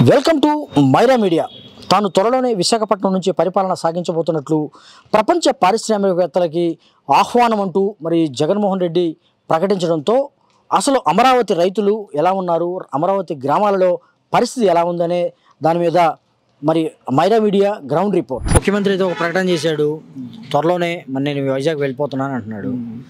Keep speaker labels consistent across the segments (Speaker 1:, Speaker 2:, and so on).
Speaker 1: Welcome to Myra media తాను త్వరలోనే విశాఖపట్నం నుంచి పరిపాలన సాగించబోతున్నట్లు ప్రపంచ పారిశ్రామికవేత్తలకి ఆహ్వానం అంటూ మరి జగన్మోహన్ రెడ్డి ప్రకటించడంతో అసలు అమరావతి రైతులు ఎలా ఉన్నారు అమరావతి గ్రామాలలో పరిస్థితి ఎలా ఉందనే దాని మీద మరి మైరా మీడియా గ్రౌండ్ రిపోర్ట్ ముఖ్యమంత్రి అయితే ఒక ప్రకటన చేశాడు త్వరలోనే మరి నేను వైజాగ్ వెళ్ళిపోతున్నాను అంటున్నాడు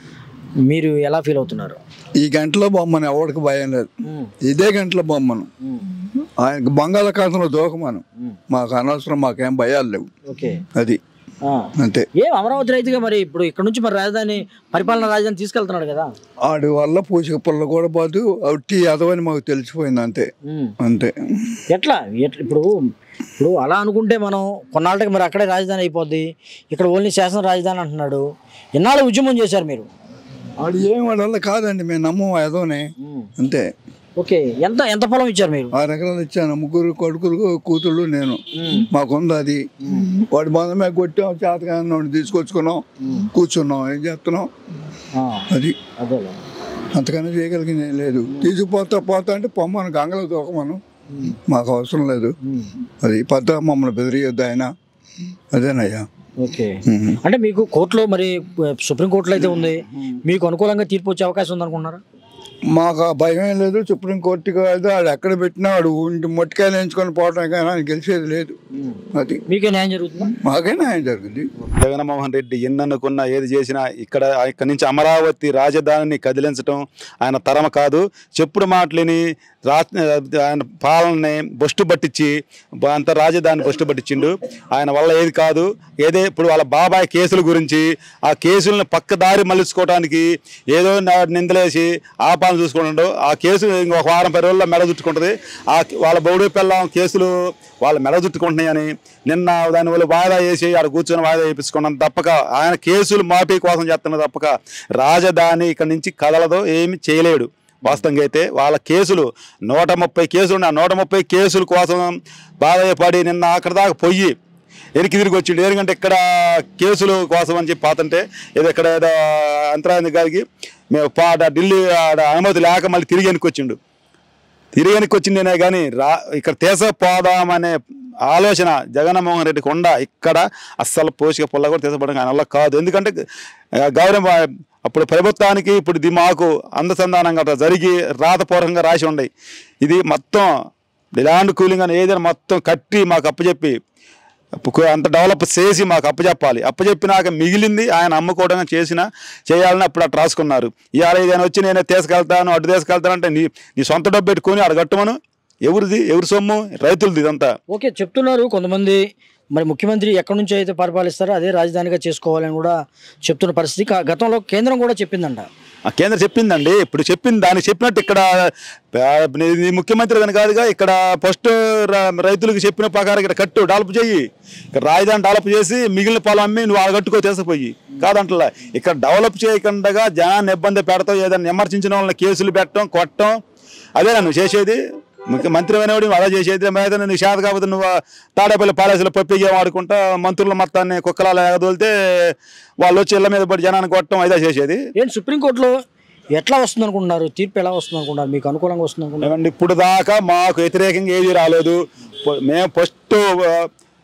Speaker 1: మీరు ఎలా ఫీల్ అవుతున్నారు
Speaker 2: ఈ గంటలో బొమ్మను ఎవరికి భయం లేదు ఇదే గంటలో బొమ్మను ఆయనకు బంగాళాఖాతంలో దూకమను మాకు అనవసరం మాకేం భయాలు లేవు
Speaker 1: ఓకే
Speaker 2: అది అంతే
Speaker 1: ఏ అమరావతి రైతుగా మరి ఇప్పుడు ఇక్కడ నుంచి మరి రాజధాని పరిపాలన రాజధాని తీసుకెళ్తున్నాడు కదా
Speaker 2: ఆడి వల్ల పూచిక పుల్ల కూడా పోదు అట్టి అదవని మాకు తెలిసిపోయింది అంతే
Speaker 1: ఉమ్.
Speaker 2: అంతే
Speaker 1: ఎట్లా ఎట్లా ఇప్పుడు ఇప్పుడు అలా అనుకుంటే మనం కొన్నాళ్ళకి మరి అక్కడే రాజధాని అయిపోద్ది ఇక్కడ ఓన్లీ శాసన రాజధాని అంటున్నాడు ఎన్నాళ్ళు ఉద్యమం చేశారు మీరు
Speaker 2: ఆడు ఏం వాడి వల్ల కాదండి మేము నమ్మం అదోనే అంతే
Speaker 1: ఓకే ఎంత ఎంత పొలం ఇచ్చారు మీరు
Speaker 2: ఆరు ఎకరాలు ఇచ్చాను ముగ్గురు కొడుకులు కూతుళ్ళు నేను మాకుంది అది వాడి బంధమే కొట్టాం చేతకాన్ని తీసుకొచ్చుకున్నాం కూర్చున్నాం ఏం చేస్తున్నాం
Speaker 1: ఆ,
Speaker 2: అది
Speaker 1: అదేలే
Speaker 2: అంతకన్నా చేయగలిగింది ఏం లేదు తీసుకుపోతా పోతా అంటే పొమ్మను గంగలో దూకమను మాకు అవసరం లేదు
Speaker 1: ఉమ్.
Speaker 2: అది పెద్ద మమ్మల్ని బెదిరియొద్దు ఆయన అదేనయ్యా
Speaker 1: ఓకే
Speaker 2: ఉమ్.
Speaker 1: అంటే మీకు కోర్టులో మరి సుప్రీం కోర్టులో అయితే ఉంది మీకు అనుకూలంగా తీర్పు వచ్చే అవకాశం ఉందనుకుంటున్నారా
Speaker 2: మాకు ఆ భయం ఏం లేదు సుప్రీంకోర్టుకి అయితే వాడు ఎక్కడ పెట్టినా వాడు ఉండి మొట్టికాయలు ఎంచుకొని పోవడం కానీ ఆయన గెలిచేది లేదు అది
Speaker 1: మీకే న్యాయం జరుగుతుందా
Speaker 2: మాకైనా ఆయన జరిగింది
Speaker 3: జగన్మోహన్ రెడ్డి ఎన్ననుకున్నా ఏది చేసినా ఇక్కడ ఇక్కడి నుంచి అమరావతి రాజధానిని కదిలించడం ఆయన తరమ కాదు చెప్పుడు మాటలని రా ఆయన పాలనని బొస్టు పట్టించి బ- అంత రాజధాని బొస్టు పట్టించిండు ఆయన వల్ల ఏది కాదు ఏదే ఇప్పుడు వాళ్ళ బాబాయ్ కేసుల గురించి ఆ కేసులను పక్కదారి మలుచుకోవడానికి ఏదో నా- నిందలేసి ఆపాలను చూసుకుంటాడు ఆ కేసు ఇంకొక వారం పది రోజుల్లో మెడ చుట్టుకుంటుంది ఆ వాళ్ళ బౌడి పిల్లం కేసులు వాళ్ళ మెడ చుట్టుకుంటున్నాయని నిన్న దాని వల్ల వాయిదా వేసి ఆడ కూర్చొని వాయిదా వేయించుకున్నాం తప్పక ఆయన కేసులు మాఫీ కోసం చేస్తున్న తప్పక రాజధాని ఇక్కడ నుంచి కదలదో ఏమి చేయలేడు వాస్తవంగా అయితే వాళ్ళ కేసులు నూట ముప్పై కేసులు ఉన్నాయి ఆ నూట ముప్పై కేసుల కోసం బాధపడి నిన్న అక్కడ దాకా పొయ్యి వెనక్కి తిరిగి వచ్చిండు ఎందుకంటే ఇక్కడ కేసుల కోసం అని చెప్పి పాతంటే ఏదో ఇక్కడ ఏదో అంతరాయంది గారికి మేము పాట ఢిల్లీ ఆడ అనుమతి లేక మళ్ళీ తిరిగి వెనక్కి వచ్చిండు తిరిగి వెనక్కి వచ్చిందేనే కానీ రా ఇక్కడ తీసపోదామనే ఆలోచన జగన్మోహన్ రెడ్డికి ఉండ ఇక్కడ అస్సలు పోషక పుల్ల కూడా తీసపడడం ఆయన వల్ల కాదు ఎందుకంటే ఆ, గౌరవం ఆ, అప్పుడు ప్రభుత్వానికి ఇప్పుడు ఇది మాకు అందసంధానంగా అట్లా జరిగి రాతపూర్వకంగా రాసి ఉన్నాయి ఇది మొత్తం ల్యాండ్ కూలింగ్ అని ఏదైనా మొత్తం కట్టి మాకు అప్పచెప్పి అప్పు- అంత డెవలప్ చేసి మాకు అప్పచెప్పాలి అప్పచెప్పినాక మిగిలింది ఆయన అమ్ముకోవడం చేసిన చేయాలని అప్పుడు అట్లా రాసుకున్నారు ఇవాళ ఏదైనా వచ్చి నేను తీసుకెళ్తాను అటు తీసుకెళ్తానంటే నీ నీ సొంత డబ్బు పెట్టుకొని అక్కడ కట్టమను ఎవరిది ఎవరి సొమ్ము రైతులది ఇదంతా
Speaker 1: ఓకే చెప్తున్నారు కొంతమంది మరి ముఖ్యమంత్రి ఎక్కడి నుంచి అయితే పరిపాలిస్తారో అదే రాజధానిగా చేసుకోవాలని కూడా చెప్తున్న పరిస్థితి కా- గతంలో కేంద్రం కూడా చెప్పిందంట
Speaker 3: ఆ కేంద్రం చెప్పిందండి ఇప్పుడు చెప్పింది దానికి చెప్పినట్టు ఇక్కడ ఆ, ఇది ముఖ్యమంత్రి అని కాదుగా ఇక్కడ ఫస్ట్ రైతులకు చెప్పిన ప్రకారం ఇక్కడ కట్టు డెవలప్ చెయ్యి ఇక్కడ రాజధాని డెవలప్ చేసి మిగిలిన పొలం అమ్మి నువ్వు ఆ కట్టుకో తీసుకుపోయి కాదంటలా ఇక్కడ డెవలప్ చేయకుండా జనాన్ని ఇబ్బంది పెడతావు ఏదైనా విమర్శించిన వాళ్ళని కేసులు పెట్టడం కొట్టడం అదేనా నువ్వు చేసేది ముఖ్యమంత్రి అనేవాడు నువ్వు అలా చేసేది మీద నువ్వు శాత కాకపోతే నువ్వు తాడేపల్లి పాలేసులో పప్పి గేమ్ ఆడుకుంటా మంత్రుల మొత్తాన్ని కుక్కలాల ఎగదోలితే వాళ్ళు వచ్చి ఇళ్ళ మీద పడి జనాన్ని కొట్టడం అదే చేసేది
Speaker 1: ఏంటి సుప్రీంకోర్టులో ఎట్లా వస్తుంది అనుకుంటున్నారు తీర్పు ఎలా వస్తుంది అనుకుంటున్నారు మీకు అనుకూలంగా వస్తుంది అనుకుంటున్నారు
Speaker 3: ఏమండి ఇప్పుడు దాకా మాకు వ్యతిరేకంగా ఏది రాలేదు పొ- మేము ఫస్ట్ ఆ,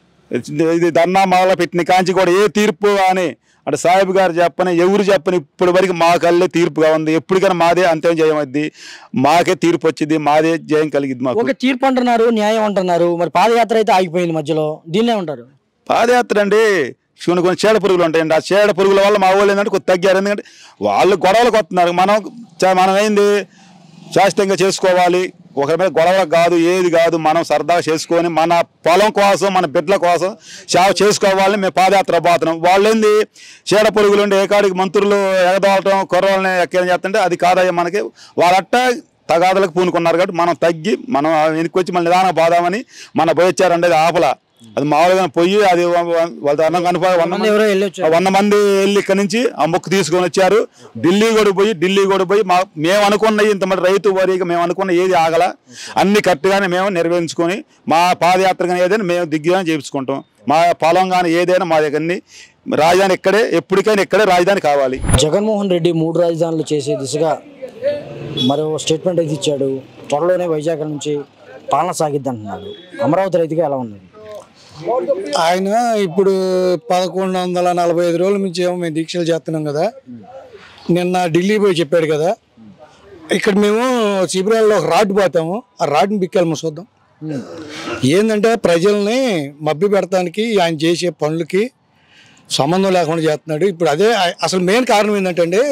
Speaker 3: ఇది ధర్నా మొదలు పెట్టిన కాంచి కూడా ఏ తీర్పు అని అంటే సాహెబ్ గారు చెప్పని ఎవరు చెప్పని ఇప్పటి వరకు మా కళ్ళే తీర్పుగా ఉంది ఎప్పటికైనా మాదే అంత్యం జయమైద్ది మాకే తీర్పు వచ్చింది మాదే జయం కలిగింది మాకు
Speaker 1: ఓకే తీర్పు అంటున్నారు న్యాయం అంటున్నారు మరి పాదయాత్ర అయితే ఆగిపోయింది మధ్యలో దీన్నే ఉంటారు
Speaker 3: పాదయాత్ర అండి కొన్ని కొన్ని చీడ పురుగులు ఉంటాయండి ఆ చీడ పురుగుల వల్ల మా వాళ్ళు ఏంటంటే కొద్ది తగ్గారు ఎందుకంటే వాళ్ళు గొడవలకు వస్తున్నారు మనం చా- మనం ఏంది శాస్త్రంగా చేసుకోవాలి ఒకరి మీద గొడవలు కాదు ఏది కాదు మనం సరదాగా చేసుకొని మన పొలం కోసం మన బిడ్డల కోసం సేవ చేసుకోవాలని మేము పాదయాత్ర పోతున్నాం వాళ్ళు ఏంది చీడ పురుగులు ఉండి ఏకాడికి మంత్రులు ఎగదోలటం కుర్రవాళ్ళని ఎక్కడ చేస్తుంటే అది కాదయ్య మనకి వాళ్ళట్ట తగాదులకు పూనుకున్నారు కాబట్టి మనం తగ్గి మనం వెనక్కి వచ్చి మళ్ళీ నిదానం పోదామని మన పోయిచ్చారండి అది ఆపల అది మామూలుగా పోయి అది వ- వ- వాళ్ళ అన్నం కనుక వంద
Speaker 1: మంది
Speaker 3: మంది
Speaker 1: ఎవరో వెళ్ళొచ్చు
Speaker 3: ఆ వంద మంది వెళ్ళి ఇక్కడ నుంచి ఆ మొక్కు తీసుకొని వచ్చారు ఢిల్లీ కూడా పోయి ఢిల్లీ కూడా పోయి మా మేము అనుకున్న ఇంతమంది రైతు వారీగా మేము అనుకున్న ఏది ఆగల అన్ని కరెక్ట్గానే మేము నెరవేర్చుకొని మా పాదయాత్ర కానీ ఏదైనా మేము దిగ్గుగానే చేయించుకుంటాం మా పొలం కానీ ఏదైనా మా దగ్గర అన్ని రాజధాని ఇక్కడే ఎప్పటికైనా ఇక్కడే రాజధాని కావాలి
Speaker 1: జగన్మోహన్ రెడ్డి మూడు రాజధానులు చేసే దిశగా మరో స్టేట్మెంట్ అయితే ఇచ్చాడు త్వరలోనే వైజాగ్ నుంచి పాలన సాగిద్ది అంటున్నారు అమరావతి రైతుగా ఎలా ఉంది
Speaker 4: ఆయన ఇప్పుడు పదకొండు వందల నలభై ఐదు రోజుల నుంచి ఏమో మేము దీక్షలు చేస్తున్నాం కదా నిన్న ఢిల్లీ పోయి చెప్పాడు కదా ఇక్కడ మేము శిబిరాల్లో ఒక రాడ్ పోతాము ఆ రాడ్ని బిక్కాలి చూద్దాం ఏంటంటే ప్రజల్ని మభ్య పెడతానికి ఆయన చేసే పనులకి సంబంధం లేకుండా చేస్తున్నాడు ఇప్పుడు అదే ఆ- అసలు మెయిన్ కారణం ఏంటంటే అండి,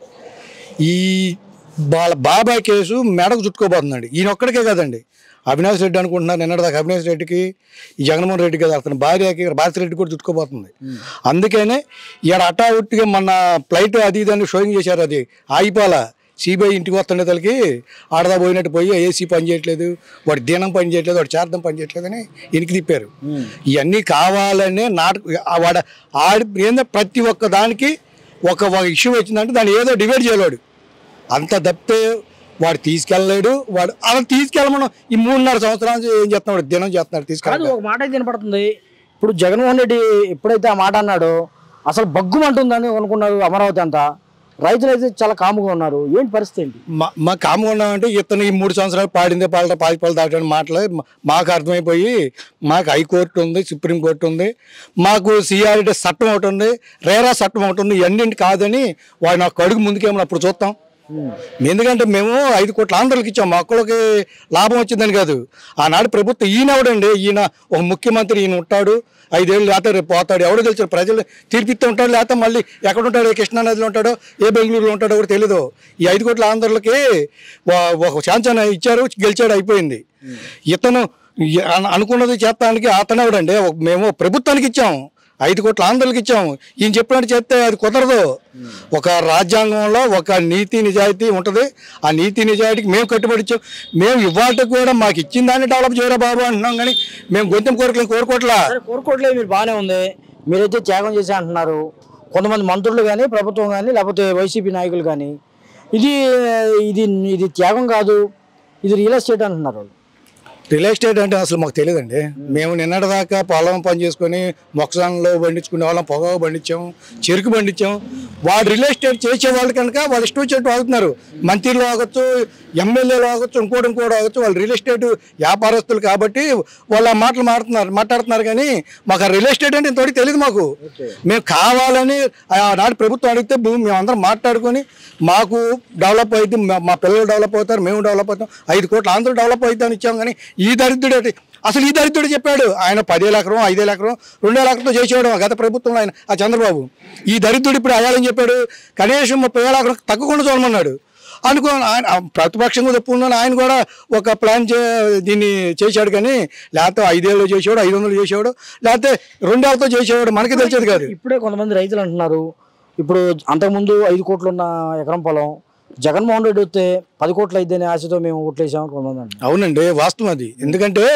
Speaker 4: ఈ వాళ్ళ బాబాయ్ కేసు మెడకు చుట్టుకోబోతున్నాడు ఈయన ఒక్కడికే కదండి అవినాష్ రెడ్డి అనుకుంటున్నారు నిన్నటిదాకా అవినాష్ రెడ్డికి ఈ జగన్మోహన్ రెడ్డి కదా అతని భార్యకి భారతి రెడ్డి కూడా చుట్టుకోబోతుంది అందుకనే ఈడ అటావుట్గా మన ఫ్లైట్ అది ఇది అని షోయింగ్ చేశారు అది ఆగిపోలా సిబిఐ ఇంటికి వస్తుండే తలకి ఆడదా పోయినట్టు పోయి ఏసీ పని చేయట్లేదు వాడి దీనం పని చేయట్లేదు వాడి చార్థం పని చేయట్లేదు అని ఇనికి తిప్పారు ఇవన్నీ కావాలనే నాటక ఆ వాడ ఆడి ఏందో ప్రతి ఒక్క దానికి ఒక ఒక ఇష్యూ వచ్చిందంటే దాన్ని ఏదో డివైడ్ చేయలేడు అంత తప్పితే వాడు తీసుకెళ్ళలేడు వాడు అలా తీసుకెళ్ళమనం ఈ మూడున్నర సంవత్సరాల నుంచి ఏం చేస్తున్నాడు దినం చేస్తున్నాడు
Speaker 1: కాదు
Speaker 4: తీసుకెళ్ళి
Speaker 1: ఒక మాట అయితే వినపడుతుంది ఇప్పుడు జగన్మోహన్ రెడ్డి ఎప్పుడైతే ఆ మాట అన్నాడో అసలు బగ్గుమంటుందని అనుకున్నారు అమరావతి అంతా రైతులు అయితే చాలా కాముగా ఉన్నారు ఏంటి పరిస్థితి ఏంటి
Speaker 4: మా మా కామ్గా ఉన్నామంటే ఇతను ఈ మూడు సంవత్సరాలు పాడిందే పాలట పాది పాలు దాటని మాటలు మా- మాకు అర్థమైపోయి మాకు హైకోర్టు ఉంది సుప్రీంకోర్టు ఉంది మాకు సిఆర్డి చట్టం ఒకటి ఉంది రేరా చట్టం ఒకటి ఉంది ఇవన్నీ కాదని వాడు నాకు అడుగు ముందుకేమో అప్పుడు చూస్తాం ఎందుకంటే మేము ఐదు కోట్ల ఆంధ్రులకు ఇచ్చాం మా ఒక్కళ్ళకి లాభం వచ్చిందని కాదు ఆనాడు ప్రభుత్వం ఈయన ఎవడండి ఈయన ఒక ముఖ్యమంత్రి ఈయన ఉంటాడు ఐదేళ్ళు లేకపోతే రేపు పోతాడు ఎవడో తెలిసిన ప్రజలు తీర్పిస్తూ ఉంటాడు లేకపోతే మళ్ళీ ఎక్కడ ఉంటాడో ఏ కృష్ణానదిలో ఉంటాడో ఏ బెంగళూరులో ఉంటాడో కూడా తెలీదు ఈ ఐదు కోట్ల ఆంధ్రులకి వా- ఒక ఛాన్స్ అని ఇచ్చారు గెలిచాడు అయిపోయింది ఇతను ఈ- అను- అనుకున్నది చేస్తానికి అతను ఎవడండి ఒక- మేము ప్రభుత్వానికి ఇచ్చాము ఐదు కోట్ల ఆంధ్రులకు ఇచ్చాము ఈయన చెప్పినట్టు చేస్తే అది కుదరదు ఒక రాజ్యాంగంలో ఒక నీతి నిజాయితీ ఉంటుంది ఆ నీతి నిజాయితీకి మేము కట్టుబడి ఇచ్చాం మేము ఇవాళకి కూడా మాకు ఇచ్చిన దాన్ని డెవలప్ చేయరా బాబు అంటున్నాం కానీ మేము గొంతెం కోరికలు కోరుకోవట్లా
Speaker 1: సరే కోరుకోవట్లేదు మీరు బాగానే ఉంది మీరైతే త్యాగం చేసి అంటున్నారు కొంతమంది మంత్రులు కానీ ప్రభుత్వం కానీ లేకపోతే వైసీపీ నాయకులు కానీ ఇది ఇది ఇది త్యాగం కాదు ఇది రియల్ ఎస్టేట్ అంటున్నారు వాళ్ళు.
Speaker 4: రియల్ ఎస్టేట్ అంటే అసలు మాకు తెలియదండి మేము నిన్నటిదాకా పొలం పని చేసుకొని మొక్కజొన్నలో పండించుకునే వాళ్ళం పొగాకు పండించాం చెరుకు పండించాం వాడు రియల్ ఎస్టేట్ చేసే వాళ్ళు కనుక వాళ్ళు ఇష్టం వచ్చినట్టు వాగుతున్నారు మంత్రులు ఆగొచ్చు ఎమ్మెల్యేలు ఆగొచ్చు ఇంకోటి ఇంకోటి ఆగొచ్చు వాళ్ళు రియల్ ఎస్టేట్ వ్యాపారస్తులు కాబట్టి వాళ్ళు ఆ మాటలు మాట్లాడుతున్నారు మాట్లాడుతున్నారు కానీ మాకు ఆ రియల్ ఎస్టేట్ అంటే ఇంతవరకు తెలియదు మాకు మేము కావాలని నాడు ప్రభుత్వం అడిగితే భూమి మేము అందరం మాట్లాడుకొని మాకు డెవలప్ అయితే మా పిల్లలు డెవలప్ అవుతారు మేము డెవలప్ అవుతాం ఐదు కోట్ల ఆంధ్రులు డెవలప్ అవుతామని ఇచ్చాం కానీ ఈ దరిద్రుడు ఏంటి? అసలు ఈ దరిద్రుడు చెప్పాడు ఆయన పదేళ్ళ ఎకరం ఐదేళ్ళ ఎకరం రెండేళ్ళ ఎకరంతో చేసేవాడు గత ప్రభుత్వంలో ఆయన ఆ చంద్రబాబు ఈ దరిద్రుడు ఇప్పుడు అయ్యాలని చెప్పాడు కనీసం ముప్పై వేల ఎకరం తగ్గకుండా చూడమన్నాడు అనుకో ఆయన ఆ ప్రతిపక్షంగా చెప్పుకున్నాను ఆయన కూడా ఒక ప్లాన్ చే దీన్ని చేశాడు కానీ లేకపోతే ఐదేళ్ళు చేసేవాడు ఐదు వందలు చేసేవాడు లేకపోతే రెండేళ్ళతో చేసేవాడు మనకి తెలిసేది కాదు
Speaker 1: ఇప్పుడే కొంతమంది రైతులు అంటున్నారు ఇప్పుడు అంతకుముందు ఐదు కోట్లు ఉన్న ఎకరం పొలం జగన్మోహన్ రెడ్డి వస్తే పది కోట్లు అయితేనే ఆశతో మేము ఓట్లేసామని కొంతమంది అంటున్నారు
Speaker 4: అవునండి వాస్తవం అది ఎందుకంటే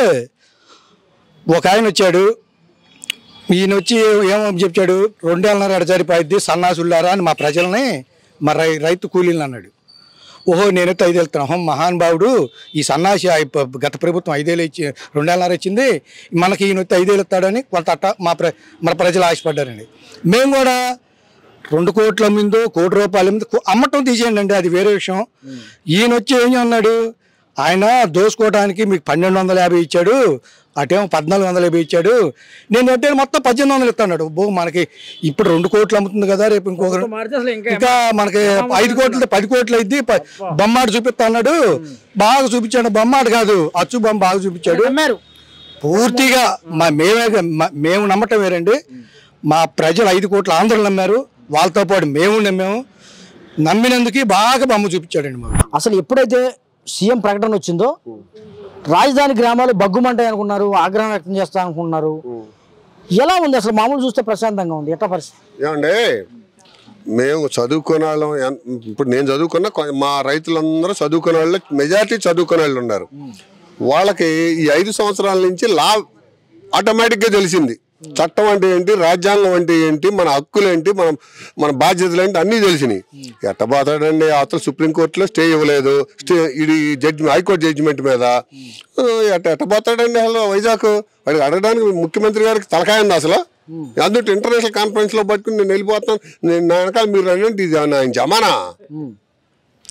Speaker 4: ఒక ఆయన వచ్చాడు ఈయన వచ్చి ఏమో చెప్పాడు రెండేళ్ళన్నర ఎడజారిపోయిద్ది సన్నాసుల్లారా అని మా ప్రజల్ని మా రై రైతు కూలీలు అన్నాడు ఓహో నేనైతే ఐదేళ్ళు ఇస్తాను మహానుభావుడు ఈ సన్నాసి ఆ ప- గత ప్రభుత్వం ఐదేళ్ళు ఇచ్చి రెండేళ్ళన్నర ఇచ్చింది మనకి ఈయన వచ్చి ఐదేళ్ళు ఇస్తాడని కొంత అట్ట మా ప్ర మన ప్రజలు ఆశపడ్డారండి మేము కూడా రెండు కోట్ల ముందు కోటి రూపాయల మీద అమ్మటం తీసేయండి అండి అది వేరే విషయం ఈయన వచ్చి ఏం అన్నాడు ఆయన దోసుకోవడానికి మీకు పన్నెండు వందల యాభై ఇచ్చాడు అటేమో పద్నాలుగు వందల యాభై ఇచ్చాడు నేను అంటే మొత్తం పద్దెనిమిది వందలు ఇస్తాడు బో మనకి ఇప్పుడు రెండు కోట్లు అమ్ముతుంది కదా రేపు ఇంకొక
Speaker 1: మారితే అసలు ఇంకా
Speaker 4: ఇంకా మనకి ఐదు కోట్లు పది కోట్లు అయింది బొమ్మాడు చూపిస్తా అన్నాడు బాగా చూపించాడు బొమ్మాడు కాదు అచ్చు బొమ్మ బాగా చూపించాడు
Speaker 1: అమ్మారు
Speaker 4: పూర్తిగా మా మేమే మా- మేము నమ్మటం వేరండి మా ప్రజలు ఐదు కోట్ల ఆంధ్రులు నమ్మారు వాళ్ళతో పాటు మేము నమ్మాము నమ్మినందుకు బాగా బొమ్మ చూపించాడండి మాకు
Speaker 1: అసలు ఎప్పుడైతే సీఎం ప్రకటన వచ్చిందో రాజధాని గ్రామాలు బగ్గుమంటాయి అనుకున్నారు ఆగ్రహం వ్యక్తం చేస్తా అనుకున్నారు ఎలా ఉంది అసలు మామూలు చూస్తే ప్రశాంతంగా ఉంది ఎట్లా పరిస్థితి
Speaker 5: ఏమంటే మేము చదువుకునే వాళ్ళం ఎన్- ఇప్పుడు నేను చదువుకున్న కొ- మా రైతులందరూ చదువుకునే వాళ్ళు మెజారిటీ చదువుకునే వాళ్ళు ఉన్నారు వాళ్ళకి ఈ ఐదు సంవత్సరాల నుంచి లా ఆటోమేటిక్గా తెలిసింది చట్టం అంటే ఏంటి రాజ్యాంగం అంటే ఏంటి మన హక్కులు ఏంటి మన మన బాధ్యతలు ఏంటి అన్నీ తెలిసినాయి ఎట్టబోతాడండి అవతల సుప్రీంకోర్టులో స్టే ఇవ్వలేదు స్టే ఇది జడ్జి హైకోర్టు జడ్జిమెంట్ మీద ఆ, ఎట్ట ఎట్టబోతాడండి అసలు వైజాగ్ వాడికి అడగడానికి ముఖ్యమంత్రి గారికి తలకాయ ఉంది అసలు అందుకు ఇంటర్నేషనల్ కాన్ఫరెన్స్ లో పట్టుకుని నేను వెళ్ళిపోతాను నేను నా వెనకాల మీరు రండి ఇది ఏమన్నా ఆయన జమానా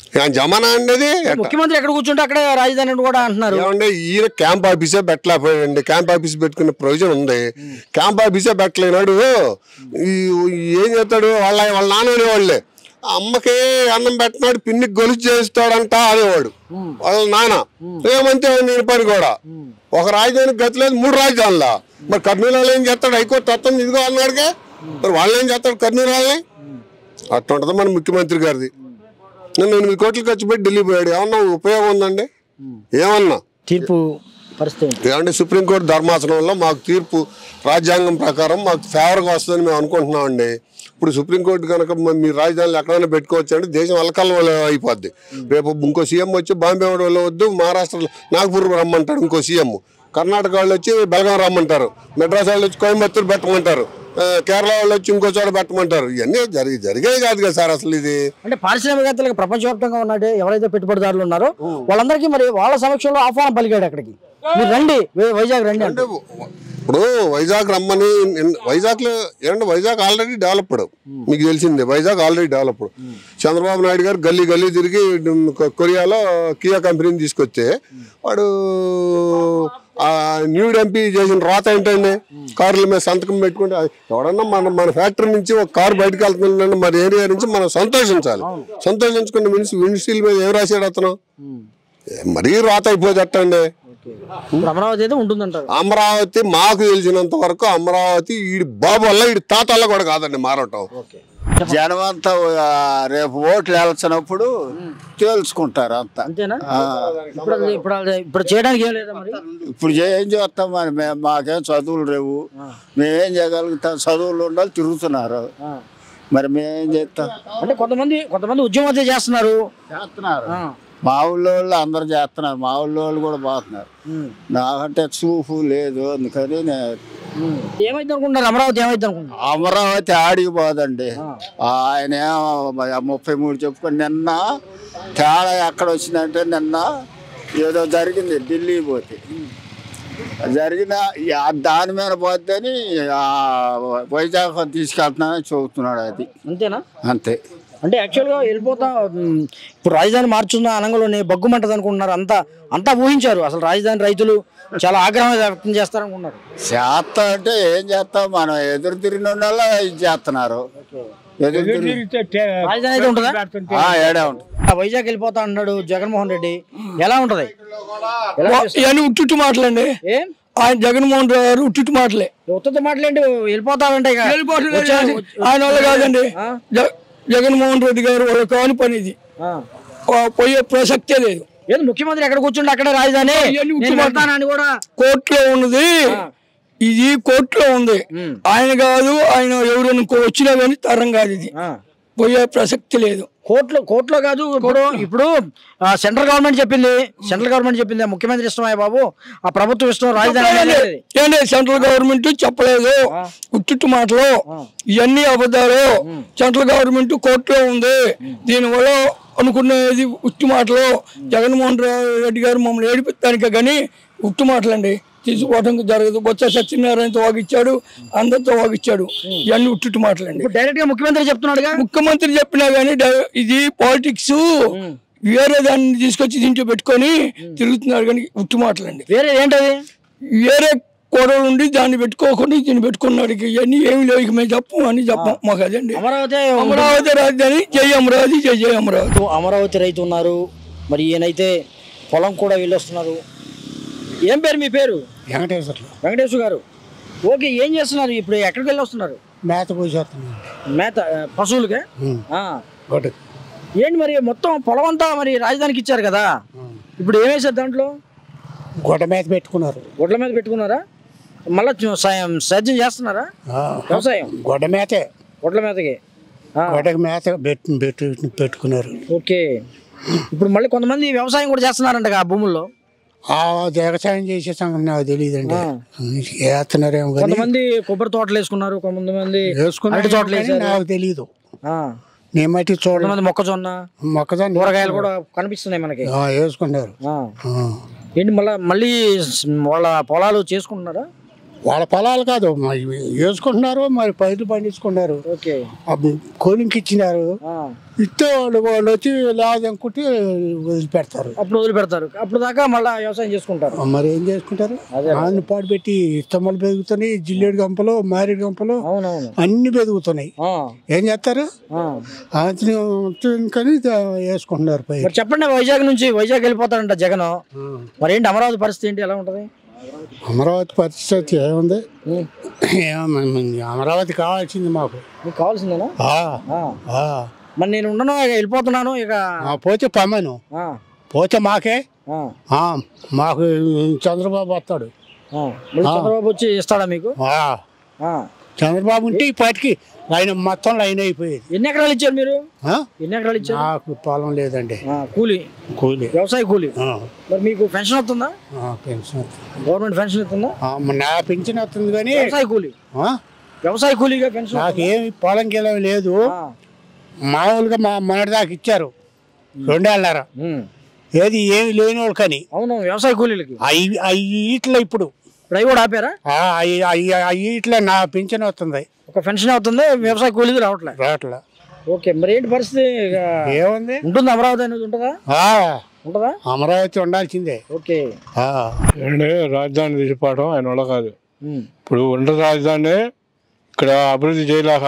Speaker 5: ఆయన జమానా అండి
Speaker 1: ముఖ్యమంత్రి ఎక్కడ కూర్చుంటే అక్కడే రాజధాని అని కూడా అంటున్నారు
Speaker 5: ఏమంటే ఈయన క్యాంప్ ఆఫీసే పెట్టలేకపోయాడండి క్యాంప్ ఆఫీస్ పెట్టుకునే ప్రయోజనం ఉంది క్యాంప్ ఆఫీసే పెట్టలేనాడు ఈ ఏం చేస్తాడు వాళ్ళ వాళ్ళ నాన్న అనేవాళ్ళే అమ్మకి అన్నం పెట్టినాడు పిన్నికి గొలుసు చేస్తాడంట అనేవాడు వాళ్ళ నాన్న ఏమంతే నేను పని కూడా ఒక రాజధానికి గతి లేదు మూడు రాజధానులా మరి కర్నూలు వాళ్ళు ఏం చేస్తాడు హైకోర్టు వస్తుంది ఇదిగో అన్నాడుగా మరి వాళ్ళు ఏం చేస్తాడు కర్నూలు వాళ్ళని అట్లా ఉంటుంది మన ముఖ్యమంత్రి గారిది నేను ఎనిమిది కోట్లు ఖర్చు పెట్టి ఢిల్లీ పోయాడు ఏమన్నా ఉపయోగం ఉందండి ఏమన్నా
Speaker 1: తీర్పు పరిస్థితి ఏంటి?
Speaker 5: ఏమంటే సుప్రీంకోర్టు ధర్మాసనంలో మాకు తీర్పు రాజ్యాంగం ప్రకారం మాకు ఫేవర్గా వస్తుందని మేము అనుకుంటున్నామండి ఇప్పుడు సుప్రీంకోర్టు కనుక మ- మీ రాజధానిలో ఎక్కడైనా పెట్టుకోవచ్చు అంటే దేశం అలకల్లో అయిపోద్ది రేపు ఇంకో సీఎం వచ్చి బాంబే వాడు వెళ్ళవద్దు మహారాష్ట్రలో నాగపూర్ రమ్మంటారు ఇంకో సీఎం కర్ణాటక వాళ్ళు వచ్చి బెళగాం రమ్మంటారు మెడ్రాస్ వాళ్ళు వచ్చి కోయంబత్తూరు పెట్టమంటారు ఆ, కేరళ వాళ్ళు వచ్చి ఇంకో చోట పెట్టమంటారు ఇవన్నీ జరిగి జరిగేది కాదు కదా సార్ అసలు ఇది
Speaker 1: అంటే పారిశ్రామికవేత్తలకు ప్రపంచవ్యాప్తంగా ఉన్నట్టు ఎవరైతే పెట్టుబడిదారులు ఉన్నారో వాళ్ళందరికీ మరి వాళ్ళ సమక్షంలో ఆహ్వానం పలికాడు అక్కడికి మీరు రండి వై- వైజాగ్ రండి అంటే
Speaker 5: ఇప్పుడు వైజాగ్ రమ్మని వైజాగ్ లో ఏంటంటే వైజాగ్ ఆల్రెడీ డెవలప్డ్ మీకు తెలిసిందే వైజాగ్ ఆల్రెడీ డెవలప్డ్ చంద్రబాబు నాయుడు గారు గల్లీ గల్లీ తిరిగి కొ- కొరియాలో కియా కంపెనీని తీసుకొస్తే వాడు ఆ న్యూ ఎంపీ చేసిన రాత ఏంటండి కార్ల మీద సంతకం పెట్టుకుంటే అది ఎవడన్నా మన మన ఫ్యాక్టరీ నుంచి ఒక కారు బయటకు వెళ్తుందంటే మన ఏరియా నుంచి మనం సంతోషించాలి సంతోషించుకున్న మినిస్ విండ్స్టీల్ మీద ఏం రాశాడు అతను మరీ రాత అయిపోతట్టండి
Speaker 1: ఇప్పుడు అమరావతి అయితే ఉంటుందంటారు
Speaker 5: అమరావతి మాకు తెలిసినంత వరకు అమరావతి ఈ బాబు వల్ల ఈ తాతల్ల కూడా కాదండి మారటం
Speaker 6: జనం అంతా ఆ, రేపు ఓట్లు వెళ్తున్నప్పుడు తేల్చుకుంటారు అంతా
Speaker 1: అంతేనా ఇప్పుడు అది- ఇప్పుడు అది- ఇప్పుడు చేయడానికి ఏం లేదా మరి
Speaker 6: ఇప్పుడు ఏం చేస్తాం మరి మేము మాకేం చదువులు లేవు మేమేం చేయగలుగుతాం చదువులు ఉండాలి తిరుగుతున్నారు
Speaker 1: ఆ.
Speaker 6: మరి మేమేం చేస్తాం
Speaker 1: అంటే కొంతమంది కొంతమంది ఉద్యమం అయితే చేస్తున్నారు
Speaker 6: చేస్తున్నారు
Speaker 1: ఆ.
Speaker 6: మా ఊళ్ళో వాళ్ళు అందరు చేస్తున్నారు మా ఊళ్ళో వాళ్ళు కూడా పోతున్నారు
Speaker 1: ఉమ్.
Speaker 6: నాకంటే చూపు లేదు అందుకని నేను
Speaker 1: ఉమ్. ఏమైతే అనుకుంటున్నారు అమరావతి ఏమైతే అనుకుంటున్నారు
Speaker 6: అమరావతి ఆడికి పోదండి ఆయన ఏమో మరి ఆ ముప్పై మూడు చెప్పుకొని నిన్న తేడా ఎక్కడ వచ్చిందంటే నిన్న ఏదో జరిగింది ఢిల్లీ పోతే జరిగిన ఈ ఆ దాని మీద పోతేని ఆ వైజాగ్ తీసుకెళ్తున్నానని చెబుతున్నాడు అది
Speaker 1: అంతేనా
Speaker 6: అంతే
Speaker 1: అంటే యాక్చువల్గా వెళ్ళిపోతా ఉమ్, ఇప్పుడు రాజధాని మార్చున్న అనంగంలోనే బగ్గుమంటది అనుకుంటున్నారు అంతా అంతా ఊహించారు అసలు రాజధాని రైతులు చాలా ఆగ్రహం వ్యక్తం చేస్తారనుకున్నారు
Speaker 6: చేస్తా అంటే ఏం చేస్తాం మనం ఎదురు తిరిగిన వాళ్ళ ఇది చేస్తున్నారు ఎదురు తిరిగి
Speaker 1: రాజధాని అయితే ఉంటుందా
Speaker 6: ఆ, ఏడే ఉంటుంది
Speaker 1: ఆ వైజాగ్ వెళ్ళిపోతా అన్నాడు జగన్మోహన్ రెడ్డి ఎలా ఉంటది ఎలా చేస్తారు?
Speaker 4: ఇవన్నీ ఉట్టిట్టు మాటలండి
Speaker 1: ఏం
Speaker 4: ఆయన జగన్మోహన్ రెడ్డి గారు ఉట్టిట్టు మాటలే
Speaker 1: ఉత్తత మాటలేంటి వెళ్ళిపోతామంటే ఇక
Speaker 4: వెళ్ళిపోవట్లేదు
Speaker 1: వచ్చే-
Speaker 4: కానీ ఆయన వల్ల కాదండి
Speaker 1: ఆ?
Speaker 4: జ- జగన్మోహన్ రెడ్డి గారు వాళ్ళ కాని పని ఇది
Speaker 1: ఆ.
Speaker 4: ఆ, పోయే ప్రసక్తే లేదు
Speaker 1: ఏది ముఖ్యమంత్రి ఎక్కడ కూర్చుంటే అక్కడే రాజధాని
Speaker 4: ఇవన్నీ ఉత్తి
Speaker 1: నేను
Speaker 4: మాటలు.
Speaker 1: వెళ్తానని కూడా
Speaker 4: కోర్టులో ఉన్నది ఇది కోర్టులో ఉంది
Speaker 1: ఉమ్.
Speaker 4: ఆయన కాదు ఆయన ఎవరైనా ఇంకో వచ్చినా కానీ తరం కాదు ఇది
Speaker 1: ఆ.
Speaker 4: పోయే ప్రసక్తి లేదు
Speaker 1: కోర్టులో కోర్టులో కాదు ఇప్పుడు ఇప్పుడు ఆ, సెంట్రల్ గవర్నమెంట్ చెప్పింది సెంట్రల్ గవర్నమెంట్ చెప్పింది ఆ ముఖ్యమంత్రి ఇష్టమయ్య బాబు ఆ ప్రభుత్వం ఇష్టం రాజధాని అనేది.
Speaker 4: ఏంటి సెంట్రల్ గవర్నమెంట్ చెప్పలేదు ఉట్టిట్టు మాటలు ఇవన్నీ అబద్ధాలు సెంట్రల్ గవర్నమెంట్ కోర్టులో ఉంది దీనివల్ల అనుకునేది ఉట్టి మాటలు జగన్మోహన్ రెడ్డి గారు మమ్మల్ని ఏడిపించడానికే కానీ ఉట్టి మాటలండి తీసుకోవడం జరగదు బొత్స సత్యనారాయణతో వాగిచ్చాడు అందరితో వాగిచ్చాడు ఇవన్నీ ఉట్టిట్టు మాటలండి
Speaker 1: ఇప్పుడు డైరెక్ట్ గా ముఖ్యమంత్రి చెప్తున్నాడుగా
Speaker 4: ముఖ్యమంత్రి చెప్పినా కానీ ఇది పాలిటిక్స్ వేరే దాన్ని తీసుకొచ్చి దీంట్లో పెట్టుకొని తిరుగుతున్నారు కానీ ఉట్టి మాటలండి
Speaker 1: వేరే ఏంటది
Speaker 4: వేరే గొడవలు ఉండి దాన్ని పెట్టుకోకుండా దీన్ని పెట్టుకున్నాడు ఇక ఇవన్నీ ఏమి లేవు ఇక మేము చెప్పం అని చెప్పం మాకు అదండి
Speaker 1: అమరావతి
Speaker 4: అమరావతి రాజధాని జై అమరావతి జై జై అమరావతి
Speaker 1: అమరావతి రైతు ఉన్నారు మరి ఈయనైతే పొలం కూడా వెళ్ళొస్తున్నారు ఏం పేరు మీ పేరు
Speaker 7: వెంకటేశ్వర్లు
Speaker 1: వెంకటేశ్వర గారు ఓకే ఏం చేస్తున్నారు ఇప్పుడు ఎక్కడికి వెళ్ళి వస్తున్నారు
Speaker 7: మేత పోసేస్తున్నాను
Speaker 1: మేత ఆ, పశువులకే ఆ.
Speaker 7: గొడ్డు
Speaker 1: ఏంటి మరి మొత్తం పొలం అంతా మరి రాజధానికి ఇచ్చారు కదా ఇప్పుడు ఏమేసారు దాంట్లో
Speaker 7: గొడ్డ మేత పెట్టుకున్నారు
Speaker 1: ఒడ్ల మీద పెట్టుకున్నారా మళ్ళీ సాయం సేద్యం చేస్తున్నారా
Speaker 7: ఆ,
Speaker 1: వ్యవసాయం
Speaker 7: గొడ్డ మేతే
Speaker 1: ఒడ్ల మీదకి ఆ,
Speaker 7: గొడ్డకి మేత పెట్టు పెట్టు పెట్టుకున్నారు
Speaker 1: ఓకే ఇప్పుడు మళ్ళీ కొంతమంది వ్యవసాయం కూడా చేస్తున్నారంట ఆ భూముల్లో
Speaker 7: ఆ వ్యవసాయం చేసే సంగతి నాకు తెలియదండి వేస్తున్నారేమో కానీ
Speaker 1: కొంతమంది కొబ్బరి తోటలు వేసుకున్నారు కొంతమంది అరటి
Speaker 7: వేసుకున్నారు
Speaker 1: తోటలు
Speaker 7: కానీ
Speaker 1: వేసారు
Speaker 7: నాకు తెలియదు
Speaker 1: ఆ,
Speaker 7: నేను మట్టి చూడండి
Speaker 1: కొంతమంది మొక్కజొన్న
Speaker 7: మొక్కజొన్న
Speaker 1: కూరగాయలు కూడా కనిపిస్తున్నాయి మనకి
Speaker 7: ఆ, వేసుకున్నారు
Speaker 1: ఆ.
Speaker 7: ఆ.
Speaker 1: ఏంటి మళ్ళీ మళ్ళీ వాళ్ళ పొలాలు చేసుకుంటున్నారా
Speaker 7: వాళ్ళ పొలాలు కాదు మరి వేసుకుంటున్నారు మరి పైరు పండించుకుంటున్నారు
Speaker 1: ఓకే
Speaker 7: కోలింగ్కి ఇచ్చినారు ఇస్తే వాళ్ళు వాళ్ళు వచ్చి లేదనుకుంటే వదిలిపెడతారు
Speaker 1: అప్పుడు వదిలిపెడతారు అప్పుడు దాకా మళ్ళీ వ్యవసాయం చేసుకుంటారు
Speaker 7: మరి ఏం చేసుకుంటారు ఆన్ని పాటు పెట్టి ఇష్టమలు పెరుగుతున్నాయి జిల్లేడు గంపలు మారేడు గంపలు
Speaker 1: అవునవును
Speaker 7: అన్ని పెరుగుతున్నాయి
Speaker 1: ఆ,
Speaker 7: ఏం చేస్తారు
Speaker 1: ఆ.
Speaker 7: అతను కానీ వేసుకుంటున్నారు పై
Speaker 1: మరి చెప్పండి వైజాగ్ నుంచి వైజాగ్ వెళ్ళిపోతాడంట జగన్ మరి ఏంటి అమరావతి పరిస్థితి ఏంటి ఎలా ఉంటది
Speaker 7: అమరావతి పరిస్థితి ఏముంది ఏమ- అమరావతి కావాల్సింది మాకు
Speaker 1: మీకు కావాల్సిందేనా
Speaker 7: ఆ,
Speaker 1: ఆ.
Speaker 7: ఆ.
Speaker 1: మరి నేను ఉండను ఇక వెళ్ళిపోతున్నాను ఇక
Speaker 7: ఆ, పోతే పమ్మను
Speaker 1: ఆ,
Speaker 7: పోతే మాకే
Speaker 1: ఆ,
Speaker 7: ఆ, మాకు చంద్రబాబు వస్తాడు
Speaker 1: ఆ. మళ్ళీ చంద్రబాబు వచ్చి ఇస్తాడా మీకు
Speaker 7: ఆ,
Speaker 1: ఆ.
Speaker 7: చంద్రబాబు ఉంటే ఇప్పటికి లైన్ మొత్తం లైన్ అయిపోయేది
Speaker 1: ఎన్ని ఎకరాలు ఇచ్చారు మీరు
Speaker 7: ఆ?
Speaker 1: ఎన్ని ఎకరాలు ఇచ్చారు
Speaker 7: నాకు పొలం లేదండి
Speaker 1: ఆ, కూలి
Speaker 7: కూలి
Speaker 1: వ్యవసాయ కూలి
Speaker 7: ఆ,
Speaker 1: మరి మీకు పెన్షన్ వస్తుందా
Speaker 7: ఆ, పెన్షన్
Speaker 1: గవర్నమెంట్ పెన్షన్ ఇస్తుందా
Speaker 7: ఆ, నా పెన్షన్ వస్తుంది కానీ
Speaker 1: వ్యవసాయ కూలి
Speaker 7: ఆ,
Speaker 1: వ్యవసాయ కూలీగా పెన్షన్
Speaker 7: నాకేమి పొలం గిలం లేదు
Speaker 1: ఆ.
Speaker 7: మామూలుగా మా మొన్నటి దాకా ఇచ్చారు రెండేళ్ళరా
Speaker 1: ఉమ్.
Speaker 7: ఏది ఏమి లేని వాళ్ళు కానీ
Speaker 1: అవును వ్యవసాయ కూలీలకి
Speaker 7: అవి అవి ఇట్లా ఇప్పుడు
Speaker 1: ఇప్పుడు అవి కూడా ఆపారా
Speaker 7: అవి అవి ఇట్లా నా పింఛన్ వస్తుంది
Speaker 1: ఒక పెన్షన్ అవుతుంది వ్యవసాయ కూలీది రావట్లే
Speaker 7: రావట్లా
Speaker 1: ఓకే మరి ఏంటి పరిస్థితి ఇక
Speaker 7: ఏముంది
Speaker 1: ఉంటుంది అమరావతి అనేది ఉంటుందా
Speaker 7: ఆ,
Speaker 1: ఉంటుందా
Speaker 7: అమరావతి ఉండాల్సిందే
Speaker 1: ఓకే
Speaker 7: ఆ.
Speaker 8: ఏంటంటే రాజధాని తీసిపోవడం ఆయన వల్ల కాదు
Speaker 1: ఉమ్.
Speaker 8: ఇప్పుడు ఉన్న రాజధాని ఇక్కడ అభివృద్ధి చేయలేక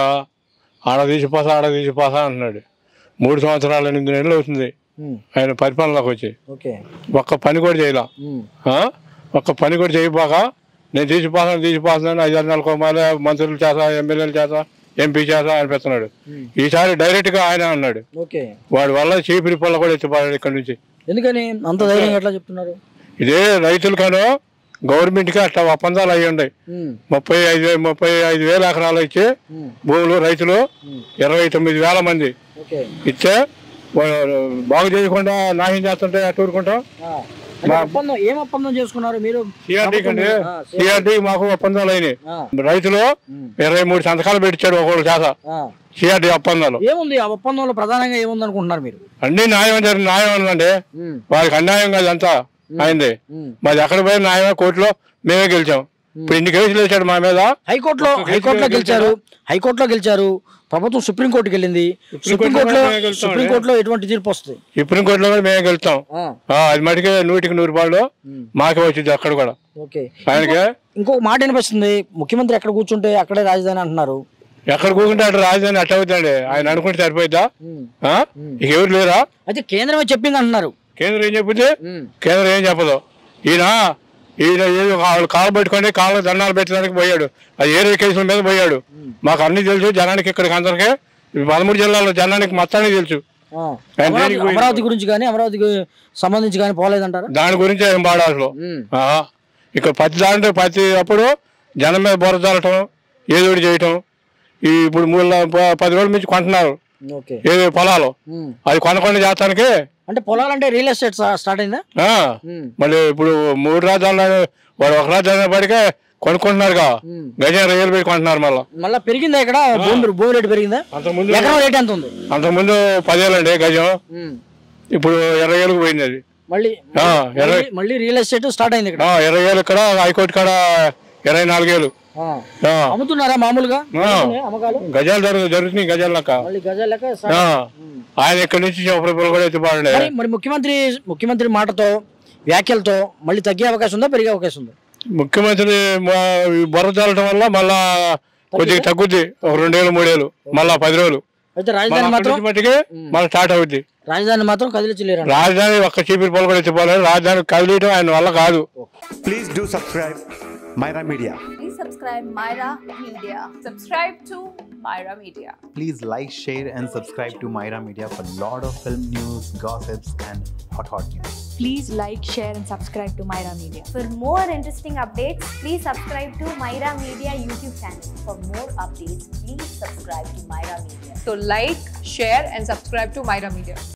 Speaker 8: ఆడ తీసిపోసా ఆడ తీసిపోసా అంటున్నాడు మూడు సంవత్సరాలు ఎనిమిది నెలలు అవుతుంది
Speaker 1: ఉమ్.
Speaker 8: ఆయన పరిపాలనలోకి వచ్చి
Speaker 1: ఓకే
Speaker 8: ఒక్క పని కూడా చేయలే
Speaker 1: ఉమ్.
Speaker 8: ఆ? ఒక్క పని కూడా చేయపోక నేను తీసిపోతాను తీసిపోతున్నాను ఐదారు నెలలకు మళ్ళీ మంత్రులు చేసా ఎమ్మెల్యేలు చేసా ఎంపీ చేసా అనిపిస్తున్నాడు ఈసారి డైరెక్ట్గా ఆయన అన్నాడు
Speaker 1: ఓకే
Speaker 8: వాడి వల్ల చీపిరి పొల్ల కూడా ఎత్తిపోయాడు ఇక్కడ నుంచి
Speaker 1: ఎందుకని అంత ధైర్యంగా ఎట్లా చెప్తున్నారు
Speaker 8: ఇదే రైతులకనో గవర్నమెంట్కి అట్లా ఒప్పందాలు అయ్యి ఉన్నాయి
Speaker 1: ఉమ్.
Speaker 8: ముప్పై ఐదు వే- ముప్పై ఐదు వేల ఎకరాలు ఇచ్చి
Speaker 1: ఉమ్.
Speaker 8: భూములు రైతులు ఇరవై తొమ్మిది వేల మంది
Speaker 1: ఓకే
Speaker 8: ఇస్తే వా- బాగు చేయకుండా నాశనం చేస్తుంటే అటు ఊరుకుంటాం
Speaker 1: ఆ. అంటే ఒప్పందం ఏం ఒప్పందం చేసుకున్నారు మీరు
Speaker 8: సిఆర్డీ కండి
Speaker 1: ఆ,
Speaker 8: సిఆర్డీ మాకు ఒప్పందాలు అయినాయి
Speaker 1: ఆ.
Speaker 8: రైతులు ఇరవై మూడు సంతకాలు పెట్టించాడు ఒకళ్ళు చేత
Speaker 1: ఆ.
Speaker 8: సిఆర్డీ ఒప్పందాలు
Speaker 1: ఏముంది ఆ ఒప్పందంలో ప్రధానంగా ఏముంది అనుకుంటున్నారు మీరు
Speaker 8: అన్ని న్యాయం జరిగిన న్యాయం ఉందండి
Speaker 1: ఉమ్.
Speaker 8: వారికి అన్యాయం కాదు అంతా అయింది మాది ఎక్కడ పోయిన న్యాయమే కోర్టులో మేమే గెలిచాం ఇప్పుడు ఇన్ని కేసులు వేసాడు మా మీద
Speaker 1: హైకోర్టులో
Speaker 8: ఒక్క కేసు
Speaker 1: హైకోర్టులో
Speaker 8: మీద
Speaker 1: గెలిచారు హైకోర్టులో గెలిచారు ప్రభుత్వం సుప్రీంకోర్టుకి వెళ్ళింది సుప్రీంకోర్టులో
Speaker 8: మేము గెలుస్తాం
Speaker 1: సుప్రీంకోర్టులో ఎటువంటి తీర్పు వస్తుంది
Speaker 8: సుప్రీంకోర్టులో కూడా మేమే గెలుస్తాం
Speaker 1: ఆ.
Speaker 8: ఆ, అది మటుకే నూటికి నూరు రూపాయలు మాకే వచ్చింది అక్కడ కూడా
Speaker 1: ఓకే
Speaker 8: ఆయనకి
Speaker 1: ఇంకొక మాట వినిపిస్తుంది ముఖ్యమంత్రి ఎక్కడ కూర్చుంటే అక్కడే రాజధాని అంటున్నారు
Speaker 8: ఎక్కడ కూకుంటే అటు రాజధాని అట్ట అవుతాండి ఆయన అనుకుంటే సరిపోయిద్దా ఆ? ఇక ఎవరు లేరా
Speaker 1: అయితే కేంద్రమే చెప్పింది అంటున్నారు
Speaker 8: కేంద్రం ఏం చెప్పింది కేంద్రం ఏం చెప్పదు ఈయన ఈయన ఏదో వాళ్ళు కాలు పెట్టుకొని కాళ్ళు దండాలు పెట్టడానికి పోయాడు అది ఏరే కేసుల మీద పోయాడు మాకు అన్ని తెలుసు జనానికి ఇక్కడికి అందరికీ ఈ పదమూడు జిల్లాలో జనానికి మొత్తానికి తెలుసు
Speaker 1: ఆ.
Speaker 8: ఆయన
Speaker 1: అమరావతి
Speaker 8: దేనికి పోయింది?
Speaker 1: అమరావతి గురించి కానీ అమరావతికి సంబంధించి కానీ పోలేదంటారా
Speaker 8: దాని గురించి ఏం పాడు అసలు ఆ, ఇక్కడ ప్రతి దాంట్లో ప్రతి అప్పుడు జనం మీద బుర్ర చల్లటం ఏదో ఒకటి చేయటం ఈ ఇప్పుడు మూడు ల- ప- పది రోజుల నుంచి కొంటున్నారు
Speaker 1: ఓకే
Speaker 8: ఏదో పొలాలు
Speaker 1: ఉమ్.
Speaker 8: అది కొనకుండా చేస్తానికి
Speaker 1: అంటే పొలాలంటే రియల్ ఎస్టేట్ స్టార్ట్ అయిందా
Speaker 8: ఆ, మళ్ళీ ఇప్పుడు మూడు రాజధానులు వాడు ఒక రాజధాని పడికే కొనుక్కుంటున్నారుగా గజం రేలు పెట్టి కొంటున్నారు మళ్ళీ
Speaker 1: మళ్ళీ పెరిగిందా ఇక్కడ భూమి భూమి రేటు పెరిగిందా
Speaker 8: అంతకుముందు
Speaker 1: ఎకరం రేట్ ఎంత ఉంది
Speaker 8: అంతకుముందు పదేళ్ళండి గజం
Speaker 1: ఉమ్.
Speaker 8: ఇప్పుడు ఇరవై ఏళ్ళకి పోయింది అది
Speaker 1: మళ్ళీ
Speaker 8: ఆ, ఇరవై
Speaker 1: మళ్ళీ- మళ్ళీ రియల్ ఎస్టేట్ స్టార్ట్ అయింది ఇక్కడ
Speaker 8: ఆ, ఇరవై ఏళ్ళు ఇక్కడ హైకోర్టు కాడ ఇరవై నాలుగేళ్ళు
Speaker 1: ఆ.
Speaker 8: ఆ,
Speaker 1: అమ్ముతున్నారా మామూలుగా
Speaker 8: ఆ.
Speaker 1: జరుగుతున్నాయా అమ్మకాలు
Speaker 8: గజాలు జరుగు జరుగుతున్నాయి గజాలు లెక్క
Speaker 1: మళ్ళీ గజాల లెక్క
Speaker 8: ఆ,
Speaker 1: start.
Speaker 8: ఆయన ఇక్కడి నుంచి రూపాయలు కూడా ఎత్తిపాడండి
Speaker 1: మరి మరి ముఖ్యమంత్రి ముఖ్యమంత్రి మాటతో వ్యాఖ్యలతో మళ్ళీ తగ్గే అవకాశం ఉందా పెరిగే అవకాశం ఉందా
Speaker 8: ముఖ్యమంత్రి మా- ఈ బుర్ర చల్లటం వల్ల మళ్ళా కొద్దిగా తగ్గుద్ది ఒక రెండేళ్ళు మూడేళ్ళు మళ్ళా పది రోజులు
Speaker 1: అయితే
Speaker 8: మళ్ళా
Speaker 1: రాజధాని
Speaker 8: అక్కడి
Speaker 1: మాత్రం
Speaker 8: నుంచి మట్టికి మళ్ళీ స్టార్ట్ అవుద్ది
Speaker 1: రాజధాని మాత్రం కదిలించలేరు
Speaker 8: రాజధాని ఒక్క చీపిరి పొలం కూడా ఎత్తిపోలేదు రాజధాని కదిలియటం ఆయన వల్ల కాదు
Speaker 9: Please do subscribe Myra Media.
Speaker 10: Please subscribe Myra Media. Subscribe to Myra Media.
Speaker 9: Please like, share, and subscribe to Myra Media for lot of film news, gossips, and hot hot news.
Speaker 11: Please like, share, and subscribe to Myra Media.
Speaker 10: For more interesting updates, please subscribe to Myra Media YouTube channel. For more updates, please subscribe to Myra Media.
Speaker 12: So like, share and subscribe to Myra Media.